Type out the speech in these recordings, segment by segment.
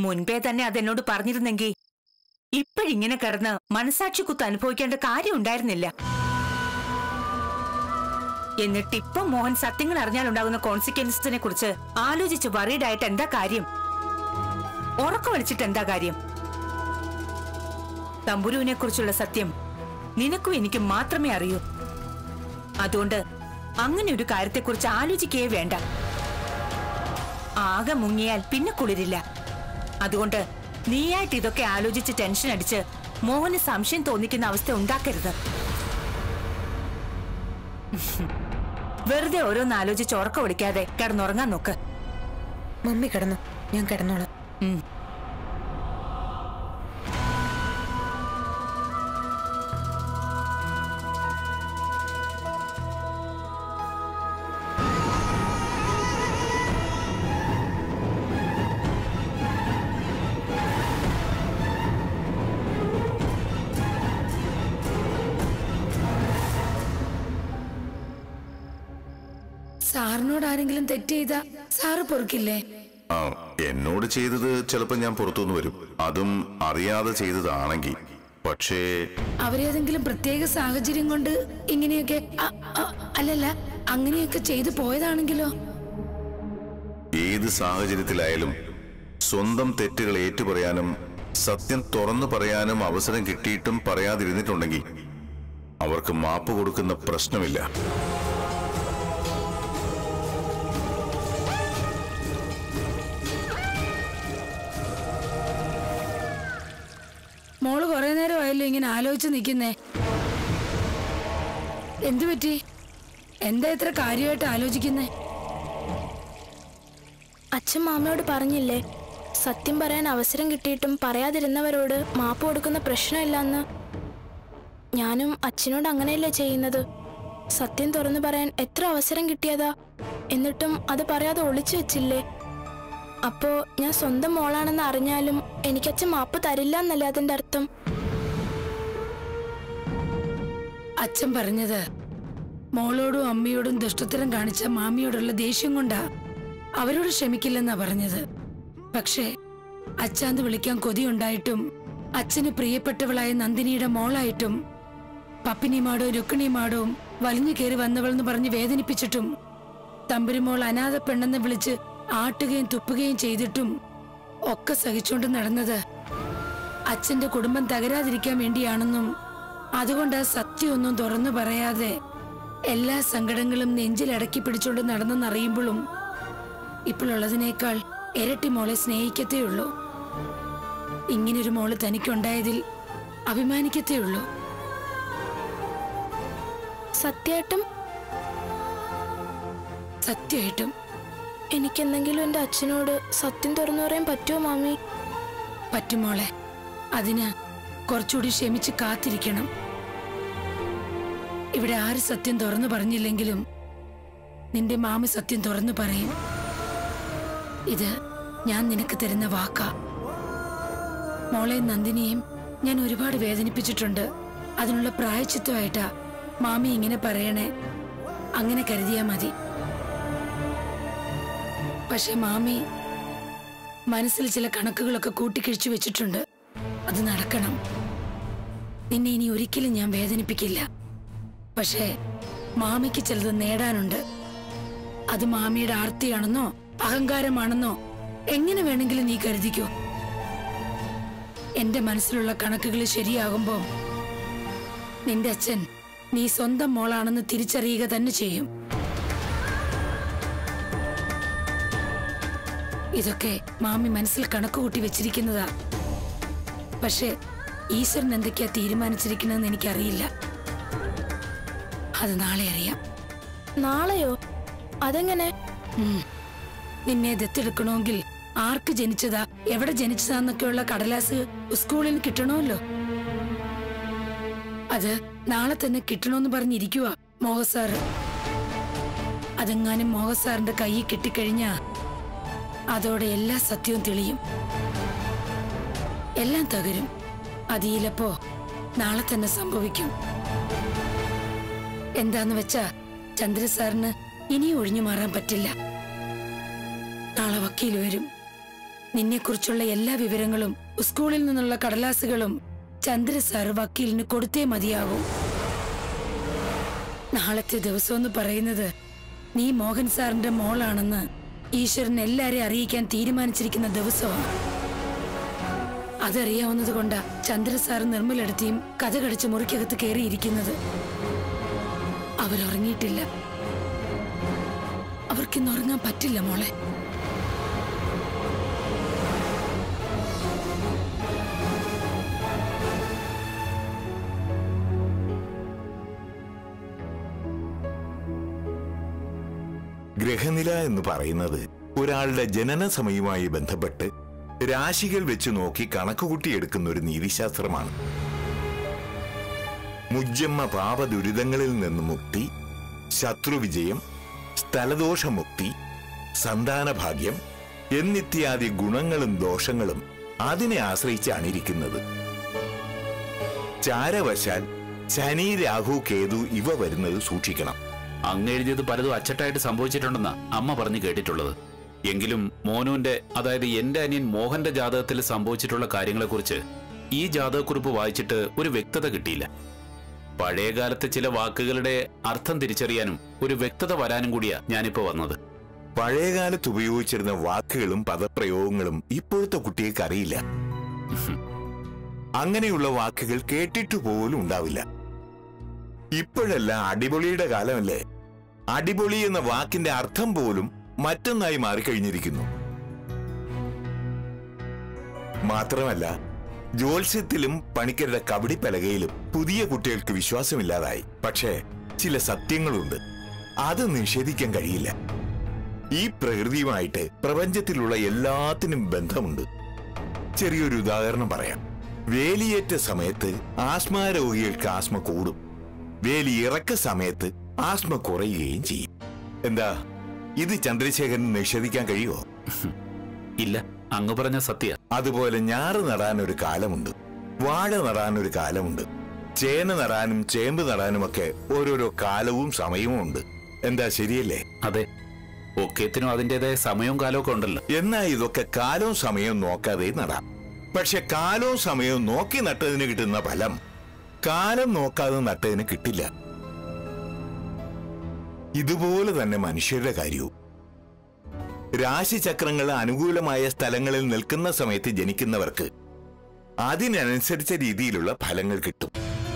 മുൻപേ തന്നെ അതെന്നോട് പറഞ്ഞിരുന്നെങ്കിൽ ഇപ്പോഴിങ്ങനെ കിടന്ന് മനസാക്ഷി കുത്ത് അനുഭവിക്കേണ്ട കാര്യം ഉണ്ടായിരുന്നില്ല എന്നിട്ട് ഇപ്പം മോഹൻ സത്യങ്ങൾ അറിഞ്ഞാൽ ഉണ്ടാകുന്ന കോൺസിക്വൻസിനെ കുറിച്ച് ആലോചിച്ച് worried ആയിട്ട് എന്താ കാര്യം ഉറക്കം വലിച്ചിട്ട് എന്താ കാര്യം തമ്പുരുവിനെ കുറിച്ചുള്ള സത്യം നിനക്കും എനിക്കും മാത്രമേ അറിയൂ അതുകൊണ്ട് അങ്ങനെ ഒരു കാര്യത്തെക്കുറിച്ച് ആലോചിക്കേ വേണ്ട ആകെ മുങ്ങിയാൽ പിന്നെ കുളിരില്ല അതുകൊണ്ട് നീയായിട്ട് ഇതൊക്കെ ആലോചിച്ച് ടെൻഷൻ അടിച്ച് മോഹന് സംശയം തോന്നിക്കുന്ന അവസ്ഥ ഉണ്ടാക്കരുത് വെറുതെ ഓരോന്ന് ആലോചിച്ച് ഉറക്കം ഒളിക്കാതെ കിടന്നുറങ്ങാൻ നോക്ക് മമ്മി കിടന്നു ഞാൻ കിടന്നോളാം ഉം. സാറിനോട് ആരെങ്കിലും തെറ്റ് ചെയ്ത സാറ് പൊറുക്കില്ലേ ആ എന്നോട് ചെയ്തത് ചിലപ്പോൾ ഞാൻ പുറത്തുനിന്ന് വരും അതും അറിയാതെ ചെയ്തതാണെങ്കിൽ പക്ഷേ അവരേതെങ്കിലും പ്രത്യേക സാഹചര്യം കൊണ്ട് ഇങ്ങനെയൊക്കെ അ- അ- അല്ലല്ല അങ്ങനെയൊക്കെ ചെയ്തു പോയതാണെങ്കിലോ ഏത് സാഹചര്യത്തിലായാലും സ്വന്തം തെറ്റുകൾ ഏറ്റുപറയാനും സത്യം തുറന്നു പറയാനും അവസരം കിട്ടിയിട്ടും പറയാതിരുന്നിട്ടുണ്ടെങ്കിൽ അവർക്ക് മാപ്പ് കൊടുക്കുന്ന പ്രശ്നമില്ല മോള് കുറെ നേരമായല്ലോ ഇങ്ങനെ ആലോചിച്ച് നിൽക്കുന്നേ എന്തു പറ്റി എന്താ ഇത്ര കാര്യമായിട്ട് ആലോചിക്കുന്നേ അച്ഛൻ മാമയോട് പറഞ്ഞില്ലേ സത്യം പറയാൻ അവസരം കിട്ടിയിട്ടും പറയാതിരുന്നവരോട് മാപ്പ് കൊടുക്കുന്ന പ്രശ്നമില്ലെന്ന് ഞാനും അച്ഛനോട് അങ്ങനെയല്ലേ ചെയ്യുന്നത് സത്യം തുറന്നു പറയാൻ എത്ര അവസരം കിട്ടിയതാ എന്നിട്ടും അത് പറയാതെ ഒളിച്ചു വെച്ചില്ലേ അപ്പോ ഞാൻ സ്വന്തം മോളാണെന്ന് അറിഞ്ഞാലും എനിക്കച്ഛൻ മാപ്പ് തരില്ല എന്നല്ലേ അതിന്റെ അർത്ഥം അച്ഛൻ പറഞ്ഞത് മോളോടും അമ്മയോടും ദുഷ്ടത്തരം കാണിച്ച മാമിയോടുള്ള ദേഷ്യം കൊണ്ടാ അവരോട് ക്ഷമിക്കില്ലെന്നാ പറഞ്ഞത് പക്ഷേ അച്ഛാന്ത് വിളിക്കാൻ കൊതിയുണ്ടായിട്ടും അച്ഛന് പ്രിയപ്പെട്ടവളായ നന്ദിനിയുടെ മോളായിട്ടും പപ്പിനിമാടവും രുക്മിണിമാടവും വലിഞ്ഞു കയറി വന്നവളെന്ന് പറഞ്ഞ് വേദനിപ്പിച്ചിട്ടും തമ്പുരുമോൾ അനാഥ പെണ്ണെന്ന് വിളിച്ച് ആട്ടുകയും തുപ്പുകയും ചെയ്തിട്ടും ഒക്കെ സഹിച്ചുകൊണ്ട് നടന്നത് അച്ഛന്റെ കുടുംബം തകരാതിരിക്കാൻ വേണ്ടിയാണെന്നും അതുകൊണ്ട് ആ സത്യമൊന്നും തുറന്നു പറയാതെ എല്ലാ സങ്കടങ്ങളും നെഞ്ചിലടക്കി പിടിച്ചുകൊണ്ട് നടന്നെന്നറിയുമ്പോഴും ഇപ്പോഴുള്ളതിനേക്കാൾ ഇരട്ടി മോളെ സ്നേഹിക്കത്തേ ഉള്ളൂ ഇങ്ങനൊരു മോള് തനിക്കുണ്ടായതിൽ അഭിമാനിക്കത്തേ ഉള്ളൂ സത്യമായിട്ടും സത്യമായിട്ടും എനിക്കെന്തെങ്കിലും എൻ്റെ അച്ഛനോട് സത്യം തുറന്നു പറയാൻ പറ്റുമോ മാമി പറ്റുമോളെ അതിന് കുറച്ചുകൂടി ക്ഷമിച്ച് കാത്തിരിക്കണം ഇവിടെ ആര് സത്യം തുറന്നു പറഞ്ഞില്ലെങ്കിലും നിന്റെ മാമി സത്യം തുറന്നു പറയും ഇത് ഞാൻ നിനക്ക് തരുന്ന വാക്കാ മോളെ നന്ദിനിയും ഞാൻ ഒരുപാട് വേദനിപ്പിച്ചിട്ടുണ്ട് അതിനുള്ള പ്രായച്ചിത്വമായിട്ടാ മാമി ഇങ്ങനെ പറയണേ അങ്ങനെ കരുതിയാ മതി പക്ഷെ മാമി മനസ്സിൽ ചില കണക്കുകളൊക്കെ കൂട്ടിക്കിഴിച്ചു വെച്ചിട്ടുണ്ട് അത് നടക്കണം നിന്നെ ഇനി ഒരിക്കലും ഞാൻ വേദനിപ്പിക്കില്ല പക്ഷേ മാമിക്ക് ചിലത് നേടാനുണ്ട് അത് മാമിയുടെ ആർത്തിയാണെന്നോ അഹങ്കാരമാണെന്നോ എങ്ങനെ വേണമെങ്കിലും നീ കരുതിക്കോ എന്റെ മനസ്സിലുള്ള കണക്കുകൾ ശരിയാകുമ്പോ നിന്റെ അച്ഛൻ നീ സ്വന്തം മോളാണെന്ന് തിരിച്ചറിയുക തന്നെ ചെയ്യും ഇതൊക്കെ മാമി മനസ്സിൽ കണക്ക് കൂട്ടി വെച്ചിരിക്കുന്നതാ പക്ഷെ ഈശ്വരൻ എന്തൊക്കെയാ തീരുമാനിച്ചിരിക്കുന്നതെന്ന് എനിക്കറിയില്ല അത് നാളെ അറിയാം നാളെയോ അതെങ്ങനെ ഉം. നിന്നെ ദത്തെടുക്കണമെങ്കിൽ ആർക്ക് ജനിച്ചതാ എവിടെ ജനിച്ചതാന്നൊക്കെയുള്ള കടലാസ് സ്കൂളിൽ കിട്ടണമല്ലോ അത് നാളെ തന്നെ കിട്ടണമെന്ന് പറഞ്ഞിരിക്കുക മോഹസാറ് അതെങ്ങാനും മോഹസാറിന്റെ കൈയിൽ കിട്ടിക്കഴിഞ്ഞാ അതോടെ എല്ലാ സത്യവും തെളിയും എല്ലാം തകരും അതിയിലപ്പോ നാളെ തന്നെ സംഭവിക്കും എന്താന്ന് വെച്ചാ ചന്ദ്രസാറിന് ഇനിയും ഒഴിഞ്ഞു മാറാൻ പറ്റില്ല നാളെ വക്കീൽ വരും നിന്നെക്കുറിച്ചുള്ള എല്ലാ വിവരങ്ങളും സ്കൂളിൽ നിന്നുള്ള കടലാസുകളും ചന്ദ്ര സാർ വക്കീലിന് കൊടുത്തേ മതിയാകൂ നാളത്തെ ദിവസം എന്ന് പറയുന്നത് നീ മോഹൻ സാറിന്റെ മോളാണെന്ന് ഈശ്വരൻ എല്ലാരെയും അറിയിക്കാൻ തീരുമാനിച്ചിരിക്കുന്ന ദിവസമാണ് അതറിയാവുന്നത് കൊണ്ടാ ചന്ദ്ര സാർ നിർമ്മലെടുത്തിയും കഥ കടിച്ച് മുറിക്കകത്ത് കയറിയിരിക്കുന്നത് അവരുറങ്ങിയിട്ടില്ല അവർക്കിന്ന് ഉറങ്ങാൻ പറ്റില്ല മോളെ ഗ്രഹനില എന്ന് പറയുന്നത് ഒരാളുടെ ജനന സമയവുമായി ബന്ധപ്പെട്ട് രാശികൾ വെച്ച് നോക്കി കണക്കുകൂട്ടിയെടുക്കുന്ന ഒരു നീതിശാസ്ത്രമാണ് മുജ്ജമ്മ പാപ ദുരിതങ്ങളിൽ നിന്ന് മുക്തി ശത്രുവിജയം സ്ഥലദോഷമുക്തി സന്താനഭാഗ്യം എന്നിത്യാദി ഗുണങ്ങളും ദോഷങ്ങളും അതിനെ ആശ്രയിച്ചാണ് ഇരിക്കുന്നത് ചാരവശാൽ ശനി രാഹു കേതു ഇവ വരുന്നത് സൂക്ഷിക്കണം അങ്ങ് എഴുതിയത് പലതും അച്ചട്ടായിട്ട് സംഭവിച്ചിട്ടുണ്ടെന്നാ അമ്മ പറഞ്ഞു കേട്ടിട്ടുള്ളത് എങ്കിലും മോനുവിന്റെ അതായത് എന്റെ അനിയൻ മോഹന്റെ ജാതകത്തിൽ സംഭവിച്ചിട്ടുള്ള കാര്യങ്ങളെക്കുറിച്ച് ഈ ജാതകക്കുറിപ്പ് വായിച്ചിട്ട് ഒരു വ്യക്തത കിട്ടിയില്ല പഴയകാലത്തെ ചില വാക്കുകളുടെ അർത്ഥം തിരിച്ചറിയാനും ഒരു വ്യക്തത വരാനും കൂടിയാ ഞാനിപ്പോ വന്നത് പഴയകാലത്ത് ഉപയോഗിച്ചിരുന്ന വാക്കുകളും പദപ്രയോഗങ്ങളും ഇപ്പോഴത്തെ കുട്ടികൾക്ക് അറിയില്ല അങ്ങനെയുള്ള വാക്കുകൾ കേട്ടിട്ടു പോലും ഉണ്ടാവില്ല ഇപ്പോഴല്ല അടിപൊളിയുടെ കാലമല്ലേ അടിപൊളി എന്ന വാക്കിന്റെ അർത്ഥം പോലും മറ്റൊന്നായി മാറിക്കഴിഞ്ഞിരിക്കുന്നു മാത്രമല്ല ജ്യോത്സ്യത്തിലും പണിക്കരുടെ കബഡി പലകയിലും പുതിയ കുട്ടികൾക്ക് വിശ്വാസമില്ലാതായി പക്ഷേ ചില സത്യങ്ങളുണ്ട് അത് നിഷേധിക്കാൻ കഴിയില്ല ഈ പ്രകൃതിയുമായിട്ട് പ്രപഞ്ചത്തിലുള്ള എല്ലാത്തിനും ബന്ധമുണ്ട് ചെറിയൊരു ഉദാഹരണം പറയാം വേലിയേറ്റ സമയത്ത് ആസ്മ രോഗികൾക്ക് ആസ്മ കൂടും വേലി ഇറക്ക സമയത്ത് ആസ്മ കുറയുകയും ചെയ്യും എന്താ ഇത് ചന്ദ്രശേഖരൻ നിഷേധിക്കാൻ കഴിയുമോ ഇല്ല അങ്ങ് പറഞ്ഞ സത്യ അതുപോലെ ഞാറ് നടാൻ ഒരു കാലമുണ്ട് വാഴ നടാൻ ഒരു കാലമുണ്ട് ചേന നടാനും ചേമ്പ് നടാനും ഒക്കെ ഓരോരോ കാലവും സമയവും ഉണ്ട് എന്താ ശരിയല്ലേ അതെ ഒക്കേത്തിനും അതിന്റേതായ സമയവും കാലവും ഒക്കെ ഉണ്ടല്ലോ എന്നാ ഇതൊക്കെ കാലവും സമയവും നോക്കാതെ നടാം പക്ഷെ കാലവും സമയവും നോക്കി നട്ടതിന് കിട്ടുന്ന ഫലം കാലം നോക്കാതെ നട്ടതിന് കിട്ടില്ല ഇതുപോലെ തന്നെ മനുഷ്യരുടെ കാര്യവും രാശിചക്രങ്ങൾ അനുകൂലമായ സ്ഥലങ്ങളിൽ നിൽക്കുന്ന സമയത്ത് ജനിക്കുന്നവർക്ക് അതിനനുസരിച്ച രീതിയിലുള്ള ഫലങ്ങൾ കിട്ടും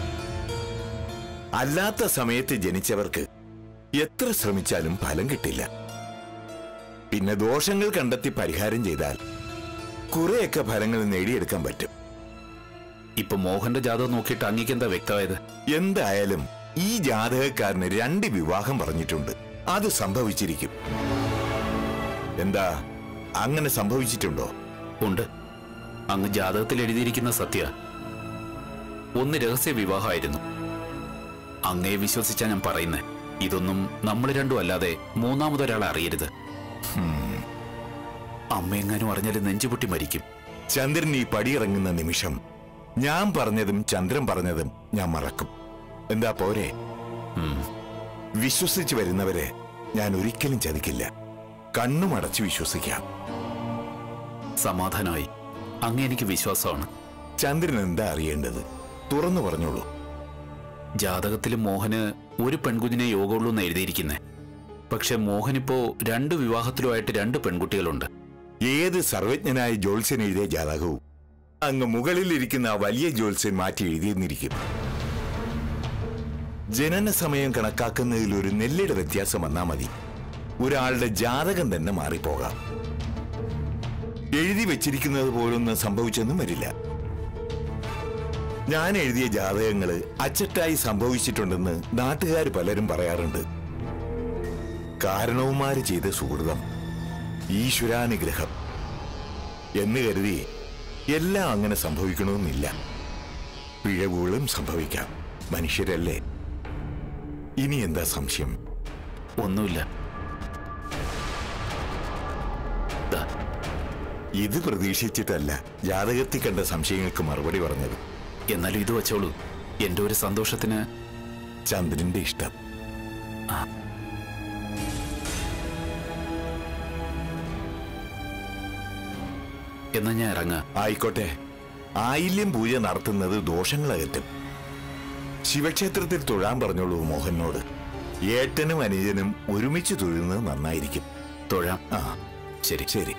അല്ലാത്ത സമയത്ത് ജനിച്ചവർക്ക് എത്ര ശ്രമിച്ചാലും ഫലം കിട്ടില്ല പിന്നെ ദോഷങ്ങൾ കണ്ടെത്തി പരിഹാരം ചെയ്താൽ കുറെയൊക്കെ ഫലങ്ങൾ നേടിയെടുക്കാൻ പറ്റും ഇപ്പൊ മോഹന്റെ ജാതകം നോക്കിയിട്ട് അങ്ങേക്ക് എന്താ വ്യക്തമായത് എന്തായാലും ഈ ജാതകക്കാരന് രണ്ട് വിവാഹം പറഞ്ഞിട്ടുണ്ട് അത് സംഭവിച്ചിരിക്കും എന്താ അങ്ങനെ സംഭവിച്ചിട്ടുണ്ടോ ഉണ്ട് അങ്ങ് ജാതകത്തിൽ എഴുതിയിരിക്കുന്ന സത്യ ഒന്ന് രഹസ്യ വിവാഹമായിരുന്നു അങ്ങയെ വിശ്വസിച്ചാ ഞാൻ പറയുന്നേ ഇതൊന്നും നമ്മൾ രണ്ടും അല്ലാതെ മൂന്നാമതൊരാളെ അറിയരുത് അമ്മയെങ്ങാനും അറിഞ്ഞാൽ നെഞ്ചുപൊട്ടി മരിക്കും ചന്ദ്രൻ ഈ പടിയിറങ്ങുന്ന നിമിഷം ഞാൻ പറഞ്ഞതും ചന്ദ്രൻ പറഞ്ഞതും ഞാൻ മറക്കും എന്താ പോരെ ഉം. വിശ്വസിച്ച് വരുന്നവരെ ഞാൻ ഒരിക്കലും ചതിക്കില്ല കണ്ണുമടച്ച് വിശ്വസിക്കാം സമാധാനമായി അങ്ങ് എനിക്ക് വിശ്വാസമാണ് ചന്ദ്രൻ എന്താ അറിയേണ്ടത് തുറന്നു പറഞ്ഞോളൂ ജാതകത്തിൽ മോഹന് ഒരു പെൺകുഞ്ഞിനെ യോഗമുള്ളൂ എന്ന് എഴുതിയിരിക്കുന്നേ പക്ഷെ മോഹനിപ്പോ രണ്ട് വിവാഹത്തിലുമായിട്ട് രണ്ട് പെൺകുട്ടികളുണ്ട് ഏത് സർവജ്ഞനായ ജോത്സ്യൻ എഴുതിയ ജാതകവും അങ്ങ് മുകളിലിരിക്കുന്ന ആ വലിയ ജോത്സ്യൻ മാറ്റി എഴുതിയെന്നിരിക്കും ജനന സമയം കണക്കാക്കുന്നതിൽ ഒരു നെല്ലിയുടെ വ്യത്യാസം വന്നാൽ മതി ഒരാളുടെ ജാതകം തന്നെ മാറിപ്പോകാം എഴുതി വെച്ചിരിക്കുന്നത് പോലൊന്നും സംഭവിച്ചെന്നും വരില്ല ഞാൻ എഴുതിയ ജാതകങ്ങള് അച്ചട്ടായി സംഭവിച്ചിട്ടുണ്ടെന്ന് നാട്ടുകാർ പലരും പറയാറുണ്ട് കാരണവുമാര് ചെയ്ത സുഹൃതം ഈശ്വരാനുഗ്രഹം എന്ന് കരുതി എല്ലാം അങ്ങനെ സംഭവിക്കണമെന്നില്ല പിഴവുകളും സംഭവിക്കാം മനുഷ്യരല്ലേ ഇനി എന്താ സംശയം ഒന്നുമില്ല ദാ, ഇത് പ്രതീക്ഷിച്ചിട്ടല്ല ജാതകത്തിൽ കണ്ട സംശയങ്ങൾക്ക് മറുപടി പറഞ്ഞത് എന്നാലും ഇത് വെച്ചോളൂ എന്റെ ഒരു സന്തോഷത്തിന് ചന്ദ്രന്റെ ഇഷ്ടം എന്നാ ഞാൻ ഇറങ്ങാം ആയിക്കോട്ടെ ആയില്യം പൂജ നടത്തുന്നത് ദോഷങ്ങളകറ്റും ശിവക്ഷേത്രത്തിൽ തൊഴാൻ പറഞ്ഞോളൂ മോഹനോട് ഏട്ടനും അനുജനും ഒരുമിച്ച് തൊഴുന്നത് നന്നായിരിക്കും തൊഴാം ആ ശരി ശരി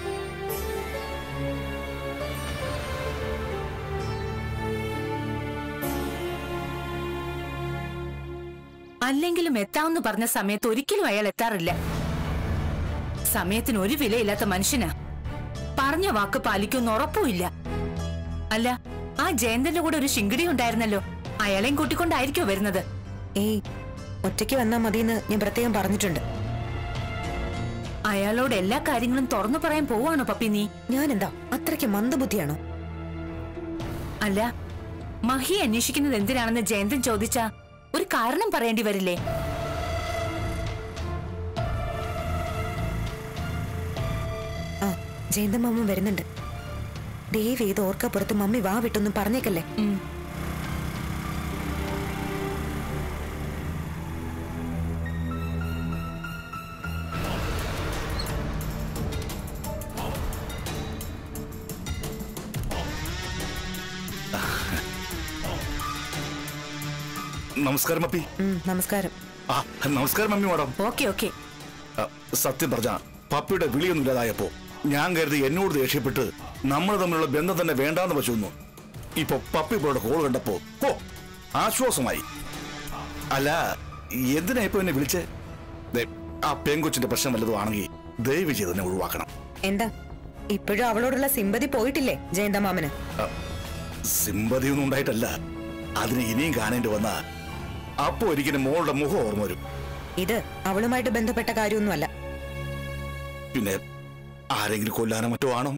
അല്ലെങ്കിലും എത്താമെന്ന് പറഞ്ഞ സമയത്ത് ഒരിക്കലും അയാൾ എത്താറില്ല സമയത്തിന് ഒരു വിലയില്ലാത്ത മനുഷ്യനാ പറഞ്ഞ വാക്ക് പാലിക്കുമെന്ന് ഉറപ്പുമില്ല അല്ല ആ ജയന്തന്റെ കൂടെ ഒരു ശിങ്കിടി ഉണ്ടായിരുന്നല്ലോ അയാളെയും കൂട്ടിക്കൊണ്ടായിരിക്കോ വരുന്നത് ഏയ് ഒറ്റയ്ക്ക് വന്നാ മതിയെന്ന് ഞാൻ പ്രത്യേകം പറഞ്ഞിട്ടുണ്ട് അയാളോട് എല്ലാ കാര്യങ്ങളും തുറന്നു പറയാൻ പോവാണോ പപ്പി നീ ഞാനെന്താ അത്രയ്ക്ക് മന്ദബുദ്ധിയാണോ അല്ല മഹി അന്വേഷിക്കുന്നത് എന്തിനാണെന്ന് ജയന്തൻ ചോദിച്ചാ ഒരു കാരണം പറയേണ്ടി വരില്ലേ ആ ജയന്ത മാമ വരുന്നുണ്ട് ദയവ് ചെയ്ത് ഓർക്കപ്പുറത്ത് മമ്മി വാ വിട്ടൊന്നും പറഞ്ഞേക്കല്ലേ ഉം. നമസ്കാരം അപ്പി ഉം, നമസ്കാരം ആ നമസ്കാരം മമ്മി മാഡം ഓക്കെ ഓക്കെ ആ, സത്യം പറഞ്ഞ പപ്പിയുടെ വിളിയൊന്നും ഇല്ലാതായപ്പോ ഞാൻ കരുതി എന്നോട് ദേഷ്യപ്പെട്ട് നമ്മൾ തമ്മിലുള്ള ബന്ധം തന്നെ വേണ്ടാന്ന് വെച്ചു ഇപ്പൊ പപ്പി ഇപ്പോഴുടെ കോൾ കണ്ടപ്പോ ഓ ആശ്വാസമായി അല്ല എന്തിനാ ഇപ്പൊ എന്നെ വിളിച്ചേ ദേ, ആ പെങ്കൊച്ചിന്റെ പ്രശ്നം വല്ലതും ആണെങ്കിൽ ദയവ് ചെയ്ത് എന്നെ ഒഴിവാക്കണം എന്താ ഇപ്പോഴും അവളോടുള്ള സിമ്പതി പോയിട്ടില്ലേ ജയന്ത മാമന് ആ, സിമ്പതിയൊന്നും ഉണ്ടായിട്ടല്ല അതിന് ഇനിയും കാണേണ്ടി വന്ന അപ്പോ ഒരിക്കലും മോളുടെ മുഖം ഓർമ്മ വരും ഇത് അവളുമായിട്ട് ബന്ധപ്പെട്ട കാര്യമൊന്നുമല്ല പിന്നെ ആരെങ്കിലും കൊല്ലാനോ മറ്റോ ആണോ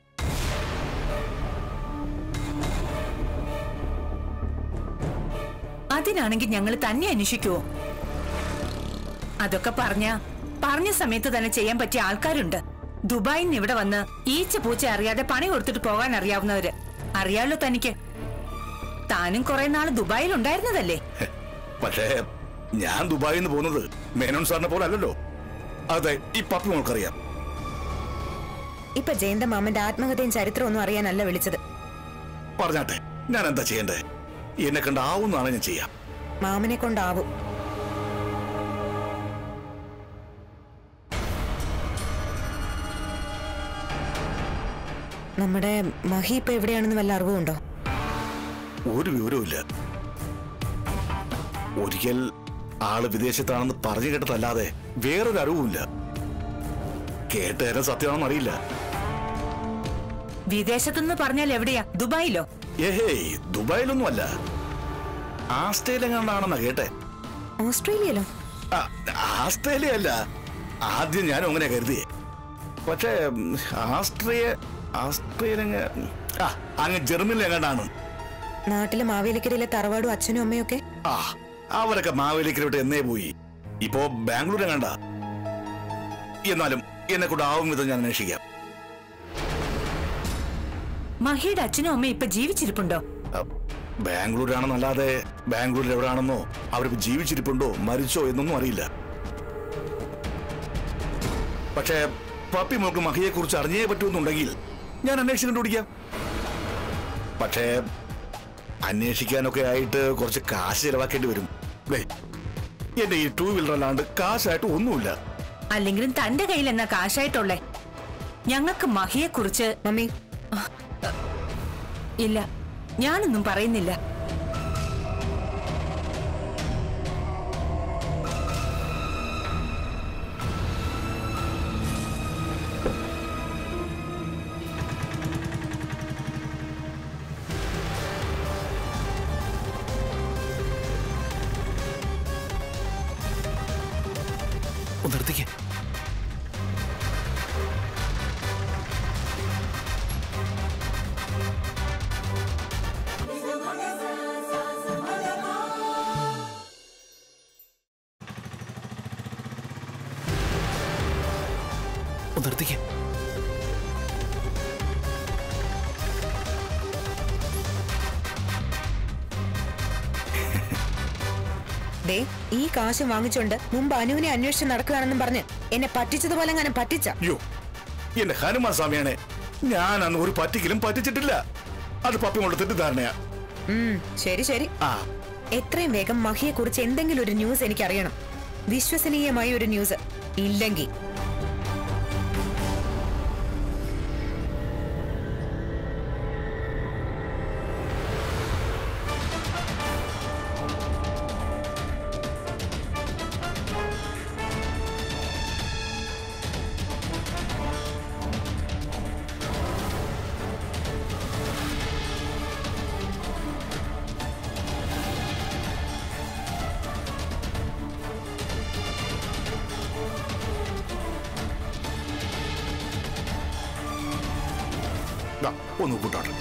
അതിനാണെങ്കിൽ ഞങ്ങൾ തന്നെ അന്വേഷിക്കുവോ അതൊക്കെ പറഞ്ഞ പറഞ്ഞ സമയത്ത് തന്നെ ചെയ്യാൻ പറ്റിയ ആൾക്കാരുണ്ട് ദുബായിൽ നിന്ന് ഇവിടെ വന്ന് ഈച്ച പൂച്ച അറിയാതെ പണി കൊടുത്തിട്ട് പോകാൻ അറിയാവുന്നവര് അറിയാലോ തനിക്ക് താനും കുറെ നാള് ദുബായിൽ ഉണ്ടായിരുന്നതല്ലേ ഹെ, പക്ഷേ ഞാൻ ദുബായിൽ നിന്ന് പോകുന്നത് മേനോൻ സാറിനെ പോലെ അല്ലല്ലോ അതെ ഈ പപ്പി മോൾക്കറിയാം ഇപ്പൊ ജയന്ത മാമന്റെ ആത്മകഥയും ചരിത്രമൊന്നും അറിയാനല്ല വിളിച്ചത് പറഞ്ഞാട്ടെ ഞാൻ എന്താ ചെയ്യണ്ടേ എന്നെ കണ്ടാവുന്നതാണ് ഞാൻ ചെയ്യാം മാമനെ കൊണ്ടാവും നമ്മുടെ മഹി ഇപ്പൊ എവിടെയാണെന്ന് വല്ല അറിവുണ്ടോ ഒരു വിവരവുമില്ല ഒരിക്കൽ ആള് വിദേശത്താണെന്ന് പറഞ്ഞു കേട്ടതല്ലാതെ വേറൊരു അറിവുമില്ല കേട്ടേരം സത്യമാണെന്ന് അറിയില്ല വിദേശത്തുനിന്ന് പറഞ്ഞാൽ എവിടെയാ ദുബായിലോ ഏഹേയ് ദുബായിലൊന്നും അല്ല ആസ്ട്രേലിയ കേട്ടെ ഓസ്ട്രേലിയയിലോ ആ, ആസ്ട്രേലിയ അല്ല ആദ്യം ഞാനും അങ്ങനെ കരുതിയേ പക്ഷേ ഉം, ആസ്ട്രിയ ആസ്ട്രേലിയ ആ അങ്ങ് ജർമ്മനിൽ എങ്ങാണ്ടാണ് നാട്ടിലെ മാവേലിക്കരയിലെ തറവാടും അച്ഛനും അമ്മയും ഒക്കെ ആ അവരൊക്കെ മാവേലിക്കരോട്ട് എന്നേ പോയി ഇപ്പോ ബാംഗ്ലൂർ എങ്ങാണ്ട എന്നാലും എന്നെ കൊണ്ട് ആവും വിധം ഞാൻ അന്വേഷിക്കാം മഹിയുടെ അച്ഛനും അമ്മയും ഇപ്പൊ ജീവിച്ചിരിപ്പുണ്ടോ ആ, ബാംഗ്ലൂരാണെന്നല്ലാതെ ബാംഗ്ലൂരിൽ എവിടെയാണെന്നോ അവർക്ക് ജീവിച്ചിരിപ്പുണ്ടോ മരിച്ചോ എന്നൊന്നും അറിയില്ല പക്ഷേ പപ്പി മോൾക്ക് മഹിയെ കുറിച്ച് അറിഞ്ഞേ പറ്റുമെന്നുണ്ടെങ്കിൽ ഞാൻ അന്വേഷിച്ച് കണ്ടുപിടിക്കാം പക്ഷേ അന്വേഷിക്കാനൊക്കെ ആയിട്ട് കുറച്ച് കാശ് ചെലവാക്കേണ്ടി വരും ദേ, എന്റെ ഈ ടൂ വീലർ അല്ലാണ്ട് കാശായിട്ട് ഒന്നുമില്ല അല്ലെങ്കിലും തന്റെ കയ്യിൽ എന്നാ കാശായിട്ടുള്ളേ ഞങ്ങൾക്ക് മഹിയെ കുറിച്ച് മമ്മി ഇല്ല ഞാനൊന്നും പറയുന്നില്ല ഒന്ന് നിർത്തിക്കേ ഒന്ന് നിർത്തിക്കേ ദേ ഈ കാശ് വാങ്ങിച്ചുകൊണ്ട് മുമ്പ് അനുവിനെ അന്വേഷിച്ച് നടക്കുകയാണെന്നും പറഞ്ഞ് എന്നെ പറ്റിച്ചതുപോലെ അങ്ങനെ പറ്റിച്ച അയ്യോ എന്റെ ഹനുമാൻ സ്വാമിയാണ് ഞാൻ അന്ന് ഒരു പറ്റിക്കലും പറ്റിച്ചിട്ടില്ല അത് പപ്പി കൊണ്ട് തെറ്റിദ്ധാരണയാ ഉം, ശരി ശരി ആ എത്രയും വേഗം മഹിയെ കുറിച്ച് എന്തെങ്കിലും ഒരു ന്യൂസ് എനിക്ക് അറിയണം വിശ്വസനീയമായ ഒരു ന്യൂസ് ഇല്ലെങ്കിൽ ദാ, ഒന്ന് കൂട്ടാട്ടെ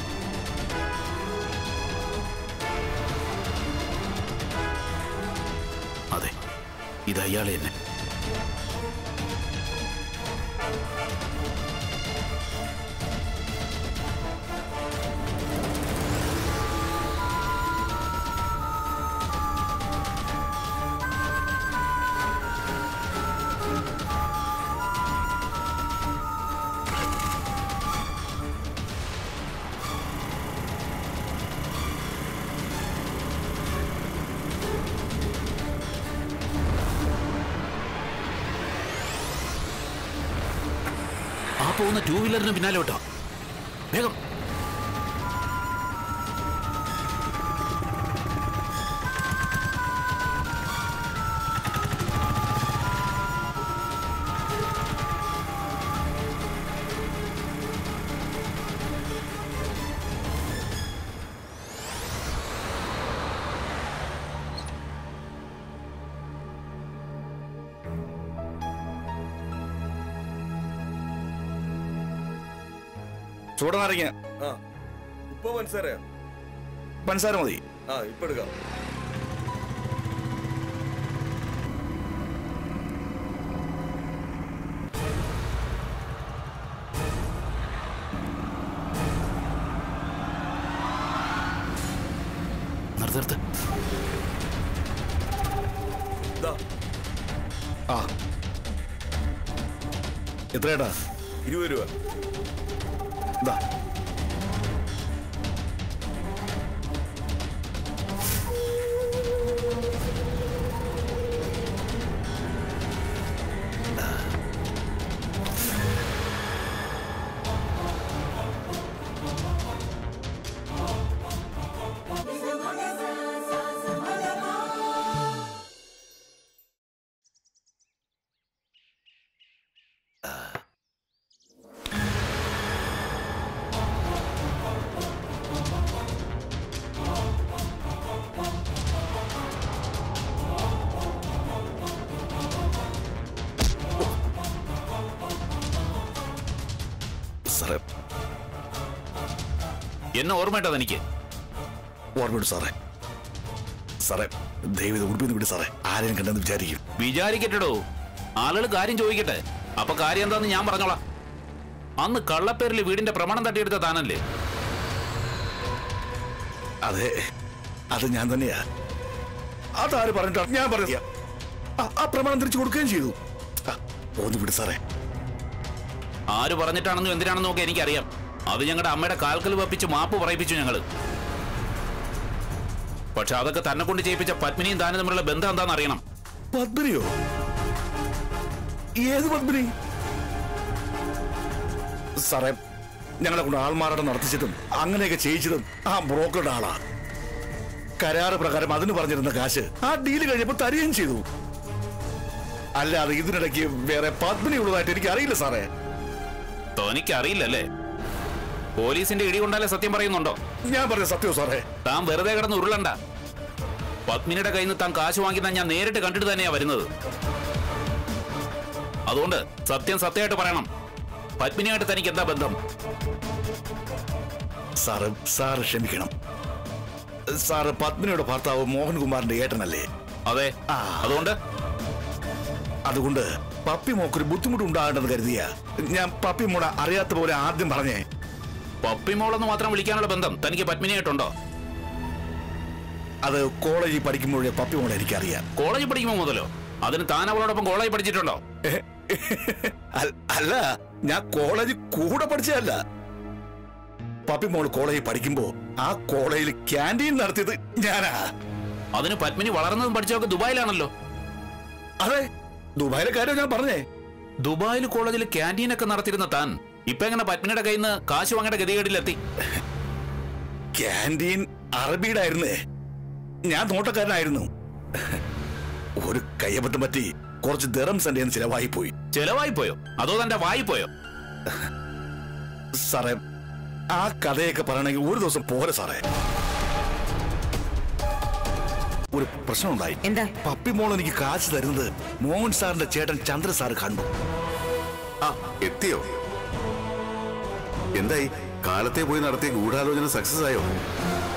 അതെ ഇത് അയാളെ തന്നെ ആ പോകുന്ന ടൂ വീലറിന് പിന്നാലെ വിട്ടോ വേഗം ചൂടനാരങ്ങ ആ ഉപ്പ മനസ്സാരയോ പഞ്ചസാര മതി ആ ഇപ്പൊ എടുക്കാം നിർത്ത് നിർത്ത് ദാ, ആ എത്രയാടാ ഇരുപത് രൂപ ഇതാ സാറേ എന്നെ ഓർമ്മയിട്ടത് എനിക്ക് ഓർമ്മയുണ്ട് സാറേ സാറേ ദൈവം ഉടുപ്പിന്ന് വിട് സാറേ ആരെയും കണ്ടെന്ന് വിചാരിക്കും വിചാരിക്കട്ടെടോ ആളുകൾ കാര്യം ചോദിക്കട്ടെ അപ്പൊ കാര്യം എന്താന്ന് ഞാൻ പറഞ്ഞോളാം അന്ന് കള്ളപ്പേരിൽ വീടിന്റെ പ്രമാണം തട്ടിയെടുത്ത താനല്ലേ അതെ അത് ഞാൻ തന്നെയാ അതാര് പറഞ്ഞിട്ടാണ് ഞാൻ പറഞ്ഞ ആ പ്രമാണം തിരിച്ചു കൊടുക്കുകയും ചെയ്തു ആ, ഒന്ന് വിട് സാറേ ആര് പറഞ്ഞിട്ടാണെന്നും എന്തിനാണെന്നും ഒക്കെ എനിക്കറിയാം അത് ഞങ്ങളുടെ അമ്മയുടെ കാൽക്കൽ വപ്പിച്ച് മാപ്പ് പറയിപ്പിച്ചു ഞങ്ങള് പക്ഷെ അതൊക്കെ തന്നെ കൊണ്ട് ചെയ്യിപ്പിച്ച പത്മിനിയും താനും തമ്മിലുള്ള ബന്ധം എന്താണെന്ന് അറിയണം പത്മിനിയോ ഏത് പത്മിനി സാറേ ഞങ്ങളെ കൊണ്ട് ആൾമാറാട്ടം നടത്തിച്ചിട്ടും അങ്ങനെയൊക്കെ ചെയ്യിച്ചതും ആ ബ്രോക്കറുടെ ആളാ കരാറ് പ്രകാരം അതിന് പറഞ്ഞിരുന്ന കാശ് ആ ഡീല് കഴിഞ്ഞപ്പോ തരികയും ചെയ്തു അല്ലാതെ ഇതിനിടയ്ക്ക് വേറെ പത്മിനി ഉള്ളതായിട്ട് എനിക്ക് അറിയില്ല സാറേ തോനിക്ക് അറിയില്ലല്ലേ പോലീസിന്റെ ഇടി കൊണ്ടാലേ സത്യം പറയുന്നുണ്ടോ ഞാൻ പറഞ്ഞ സത്യോ സാറേ താൻ വെറുതെ കിടന്ന് ഉരുളണ്ട പത്മിനിയുടെ കയ്യിൽ നിന്ന് താൻ കാശ് വാങ്ങിക്കുന്ന ഞാൻ നേരിട്ട് കണ്ടിട്ട് തന്നെയാ വരുന്നത് അതുകൊണ്ട് സത്യം സത്യമായിട്ട് പറയണം പത്മിനിയായിട്ട് തനിക്ക് എന്താ ബന്ധം സാറ് സാറ് ക്ഷമിക്കണം സാറ് പത്മിനിയുടെ ഭർത്താവ് മോഹൻകുമാറിന്റെ ഏട്ടനല്ലേ അതെ ആ. അതുകൊണ്ട് അതുകൊണ്ട് പപ്പി മോക്കൊരു ബുദ്ധിമുട്ടുണ്ടാകേണ്ടെന്ന് കരുതിയ ഞാൻ പപ്പി മോള അറിയാത്ത പോലെ ആദ്യം പറഞ്ഞേ പപ്പിമോളെന്ന് മാത്രം വിളിക്കാനുള്ള ബന്ധം തനിക്ക് പത്മിനിയായിട്ടുണ്ടോ അത് കോളേജിൽ പഠിക്കുമ്പോഴേ പപ്പി മോളെ എനിക്കറിയാം കോളേജിൽ പഠിക്കുമ്പോൾ മുതലോ അതിന് താൻ അവളോടൊപ്പം കോളേജിൽ പഠിച്ചിട്ടുണ്ടോ അൽ- അല്ല ഞാൻ കോളേജിൽ കൂടെ പഠിച്ചതല്ല പപ്പി മോൾ കോളേജിൽ പഠിക്കുമ്പോ ആ കോളേജിൽ ക്യാൻറ്റീൻ നടത്തിയത് ഞാനാ അതിന് പത്മിനി വളർന്നതും പഠിച്ചതൊക്കെ ദുബായിലാണല്ലോ അതെ ദുബായിലെ കാര്യം ഞാൻ പറഞ്ഞേ ദുബായിൽ കോളേജിൽ ക്യാൻറ്റീൻ ഒക്കെ നടത്തിയിരുന്ന താൻ ഇപ്പൊ എങ്ങനെ പത്മിനിയുടെ കയ്യിൽ നിന്ന് കാശ് വാങ്ങേണ്ട ഗതികേടിലെത്തി ക്യാൻറ്റീൻ അറബിയുടെ ആയിരുന്നേ ഞാൻ നോട്ടക്കാരനായിരുന്നു ഒരു കയ്യബദ്ധം പറ്റി കുറച്ച് ദറം സെന്റ് ചിലവായി പോയി ചെലവായി പോയോ അതോ തന്റെ വായി പോയോ സാറേ ആ കഥയൊക്കെ പറയണമെങ്കിൽ ഒരു ദിവസം പോരെ സാറേ ഒരു പ്രശ്നമുണ്ടായി എന്താ? പപ്പി മോൾ എനിക്ക് കാശ് തരുന്നത് മോഹൻ സാറിന്റെ ചേട്ടൻ ചന്ദ്ര സാർ കണ്ടു ആ എത്തിയോ എന്തായി കാലത്തെ പോയി നടത്തിയ ഗൂഢാലോചന സക്സസ് ആയോ